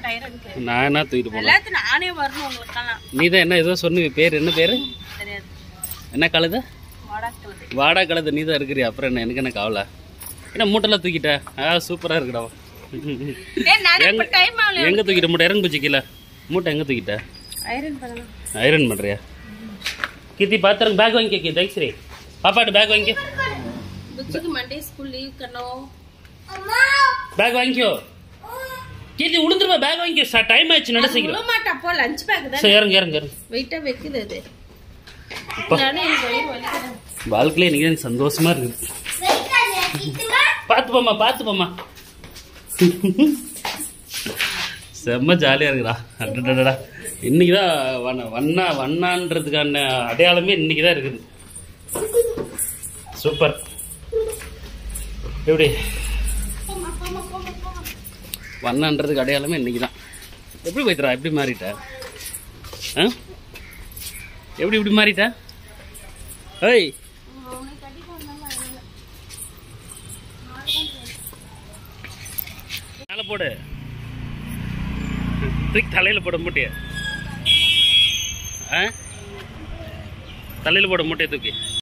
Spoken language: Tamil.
மாட்டேன் ஐரனுக்கு நான் என்ன தூக்கிட்டு போனேன் எல்லாத்தையும் நானே வரணும் உங்களுக்கெல்லாம் நீ தான் என்ன ஏதோ சொன்ன பேர் என்ன பேர் தெரியாது என்ன கழுது வாடாக்கிறது வாடா கழுது நீ தான் இருக்கிறியா அப்புறம் என்ன எனக்கு என்ன கவலை என்ன மூட்டைலாம் தூக்கிட்ட ஆ சூப்பராக இருக்குடா ஏ நான் இப்ப டைம் ஆகல எங்கே தூக்கிட்ட மூட்டை இறங்கு போச்சு கீழே மூட்டை எங்கே தூக்கிட்ட ஐரன் பண்ணலாம் ஐரன் பண்ணுறியா கீர்த்தி பார்த்துருங்க பேக் வாங்கிக்க கீ தேங்க்ஸ் ரே பாப்பாட்டு பேக் வாங்கிக்க புச்சிக்கு மண்டே ஸ்கூல் லீவ் கண்ணோ பேக் வாங்கிக்கோ கீர்த்தி உளுந்துருவா பேக் வாங்கிக்கோ டைம் ஆயிடுச்சு நட சீக்கிரம் விழ மாட்டா போ லஞ்ச் பேக் தான் சரி இறங்கு இறங்கு இறங்கு வெயிட்டா வைக்குது அது நானே எனக்கு வயிறு வலிக்குது வாழ்க்கையில இன்னைக்கு எனக்கு சந்தோஷமா இருக்குது பார்த்து போம்மா பார்த்து போம்மா செம்ம ஜாலியா இருக்குடா அடடடடா இன்னைக்கு தான் வண்ண வண்ணா வண்ணான்றதுக்கான அடையாளமே இன்னைக்கு தான் இருக்குது சூப்பர் எப்படி வண்ணான்றதுக்கு அடையாளமே இன்னைக்கு தான் எப்படி போய்த்துறா எப்படி மாறிட்ட ஆ எப்படி இப்படி மாறிட்ட ஏய் மேல போடு தூக்கி தலையில போட மூட்டைய ஆ தலையில போட மூட்டைய தூக்கி